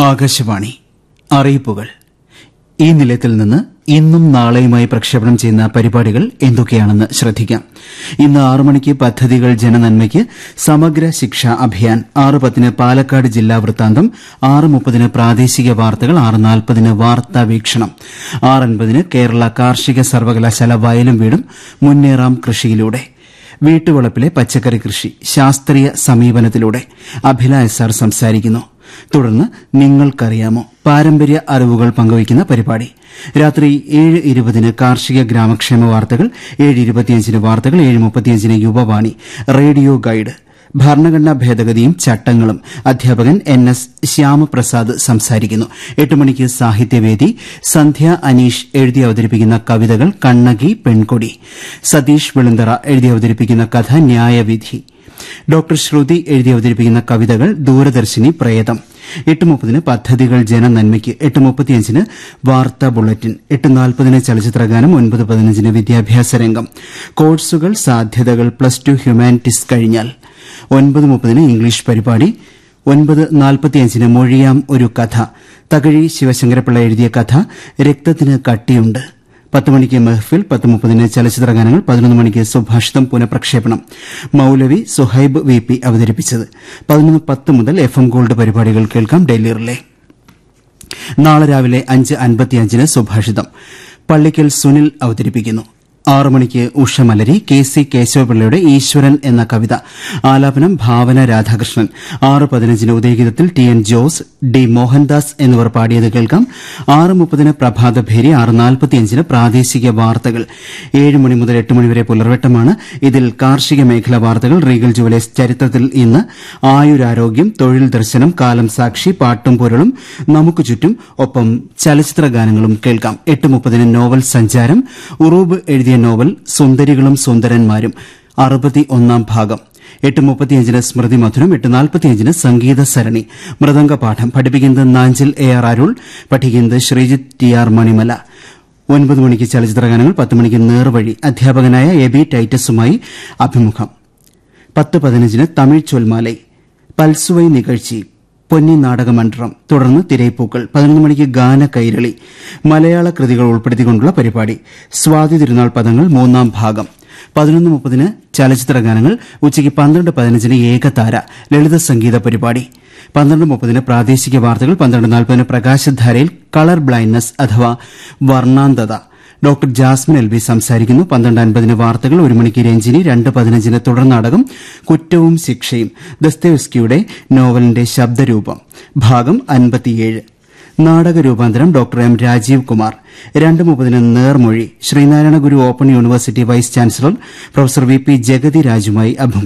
ആകാശവാണി അറിയിപ്പുകൾ ഈ നിലയത്തിൽ നിന്ന് ഇന്നും നാളെയുമായി പ്രക്ഷേപണം ചെയ്യുന്ന പരിപാടികൾ എന്തൊക്കെയാണെന്ന് ശ്രദ്ധിക്കാം ഇന്ന് ആറു മണിക്ക് പദ്ധതികൾ ജനനന്മയ്ക്ക് സമഗ്ര ശിക്ഷ അഭിയാൻ ആറ് പത്തിന് പാലക്കാട് ജില്ലാ വൃത്താന്തം ആറ് മുപ്പതിന് പ്രാദേശിക വാർത്തകൾ ആറ് നാൽപ്പതിന് വാർത്താ വീക്ഷണം ആറ് അൻപതിന് കേരള കാർഷിക സർവകലാശാല വയലും വീടും മുന്നേറാം കൃഷിയിലൂടെ വീട്ടുവളപ്പിലെ പച്ചക്കറി കൃഷി ശാസ്ത്രീയ സമീപനത്തിലൂടെ അഭില എസ് ആർ സംസാരിക്കുന്നു തുടർന്ന് നിങ്ങൾക്കറിയാമോ പാരമ്പര്യ അറിവുകൾ പങ്കുവയ്ക്കുന്ന പരിപാടി രാത്രി ഏഴ് ഇരുപതിന് കാർഷിക ഗ്രാമക്ഷേമ വാർത്തകൾ ഏഴ് ഇരുപത്തിയഞ്ചിന് വാർത്തകൾ ഏഴ് മുപ്പത്തിയഞ്ചിന് യുവവാണി റേഡിയോ ഗൈഡ് ഭരണഘടനാ ഭേദഗതിയും ചട്ടങ്ങളും അധ്യാപകൻ എൻ എസ് ശ്യാമപ്രസാദ് സംസാരിക്കുന്നു എട്ട് മണിക്ക് സാഹിത്യവേദി സന്ധ്യ അനീഷ് എഴുതി അവതരിപ്പിക്കുന്ന കവിതകൾ കണ്ണകി പെൺകൊടി സതീഷ് വെളുന്തറ എഴുതി അവതരിപ്പിക്കുന്ന കഥ ന്യായവിധി ഡോക്ടർ ശ്രുതി എഴുതി അവതരിപ്പിക്കുന്ന കവിതകൾ ദൂരദർശിനി പ്രേതം എട്ട് മുപ്പതിന് പദ്ധതികൾ ജനനന്മയ്ക്ക് എട്ട് മുപ്പത്തിയഞ്ചിന് വാർത്താ ബുള്ളറ്റിൻ എട്ട് നാൽപ്പതിന് ചലച്ചിത്രഗാനം ഒൻപത് പതിനഞ്ചിന് വിദ്യാഭ്യാസ രംഗം കോഴ്സുകൾ സാധ്യതകൾ പ്ലസ് ടു ഹ്യൂമാനിറ്റീസ് കഴിഞ്ഞാൽ ഒൻപത് മുപ്പതിന് ഇംഗ്ലീഷ് പരിപാടി ഒൻപത് നാൽപ്പത്തിയഞ്ചിന് മൊഴിയാം ഒരു കഥ തകഴി ശിവശങ്കരപ്പിള്ള എഴുതിയ കഥ രക്തത്തിന് കട്ടിയുണ്ട് പത്ത് മണിക്ക് മെഹ്ഫിൽ പത്ത് മുപ്പതിന് ചലച്ചിത്ര ഗാനങ്ങൾ പതിനൊന്ന് മണിക്ക് സുഭാഷിതം പുനഃപ്രക്ഷേപണം മൌലവി സുഹൈബ് വി പി അവതരിപ്പിച്ചത് പതിനൊന്ന് പത്ത് മുതൽ എഫ് എം ഗോൾഡ് പരിപാടികൾ കേൾക്കാം ഡൽഹി റിലേ നാളെ രാവിലെ അഞ്ച് അൻപത്തിയഞ്ചിന് സുഭാഷിതം പള്ളിക്കൽ സുനിൽ അവതരിപ്പിക്കുന്നു ആറു മണിക്ക് ഉഷമലരി കെ സി കേശവപിള്ളയുടെ ഈശ്വരൻ എന്ന കവിത ആലാപനം ഭാവന രാധാകൃഷ്ണൻ ആറ് പതിനഞ്ചിന് ഉദയഗീതത്തിൽ T N Jose D Mohandas എന്നിവർ പാടിയത് കേൾക്കാം ആറ് മുപ്പതിന് പ്രഭാതഭേരി ആറ് നാൽപ്പത്തിയഞ്ചിന് പ്രാദേശിക വാർത്തകൾ ഏഴ് മണി മുതൽ എട്ട് മണിവരെ പുലർവെട്ടമാണ് ഇതിൽ കാർഷിക മേഖലാ വാർത്തകൾ റീഗൽ ജുവലേഴ്സ് ചരിത്രത്തിൽ ഇന്ന് ആയുരാരോഗ്യം തൊഴിൽ ദർശനം കാലം സാക്ഷി പാട്ടും പൊരുളും നമുക്ക് ചുറ്റും ഒപ്പം ചലച്ചിത്ര ഗാനങ്ങളും കേൾക്കാം എട്ട് മുപ്പതിന് നോവൽ സഞ്ചാരം ഉറൂബ് എഴുതിയ നോവൽ സുന്ദരികളും സുന്ദരന്മാരും അറുപത്തി ഒന്നാം ഭാഗം എട്ട് മുപ്പത്തിയഞ്ചിന് സ്മൃതി മധുരം എട്ട് നാൽപ്പത്തിയഞ്ചിന് സംഗീത സരണി മൃദംഗ പാഠം പഠിപ്പിക്കുന്നത് നാഞ്ചിൽ എ ആർ അരുൾ പഠിക്കുന്നത് ശ്രീജിത്ത് ടി ആർ മണിമല ഒൻപത് മണിക്ക് ചലച്ചിത്ര ഗാനങ്ങൾ പത്ത് മണിക്ക് നേർവഴി അധ്യാപകനായ എബി ടൈറ്റസുമായി അഭിമുഖം പത്ത് പതിനഞ്ചിന് തമിഴ് ചൊൽമാലൈ പൽസുവൈ നികഴ്ചി പൊന്നി നാടകമണ്ഡലം തുടർന്ന് തിരയിപ്പൂക്കൾ പതിനൊന്ന് മണിക്ക് ഗാന കൈരളി മലയാള കൃതികൾ ഉൾപ്പെടുത്തിക്കൊണ്ടുള്ള പരിപാടി സ്വാതി തിരുനാൾ പദങ്ങൾ മൂന്നാം ഭാഗം പതിനൊന്ന് മുപ്പതിന് ചലച്ചിത്ര ഗാനങ്ങൾ ഉച്ചയ്ക്ക് പന്ത്രണ്ട് പതിനഞ്ചിന് ഏകതാര ലളിത സംഗീത പരിപാടി പന്ത്രണ്ട് മുപ്പതിന് പ്രാദേശിക വാർത്തകൾ പന്ത്രണ്ട് നാൽപ്പതിന് പ്രകാശധാരയിൽ കളർ ബ്ലൈൻഡ്നസ് അഥവാ വർണ്ണാന്തത ഡോക്ടർ ജാസ്മിൻ എൽ ബി സംസാരിക്കുന്നു പന്ത്രണ്ട് അൻപതിന് വാർത്തകൾ ഒരു മണിക്ക് രഞ്ജിനി രണ്ട് പതിനഞ്ചിന് തുടർ നാടകം കുറ്റവും ശിക്ഷയും ദസ്തേവ്സ്കിയുടെ നോവലിന്റെ ശബ്ദരൂപം ഭാഗം അൻപത്തിയേഴ് നാടക രൂപാന്തരം ഡോക്ടർ എം രാജീവ് കുമാർ രണ്ട് മുപ്പതിന് നേർമൊഴി Sreenarayana Guru open university vice chancellor professor V P Jagathi രാജുമായി അഭിമുഖം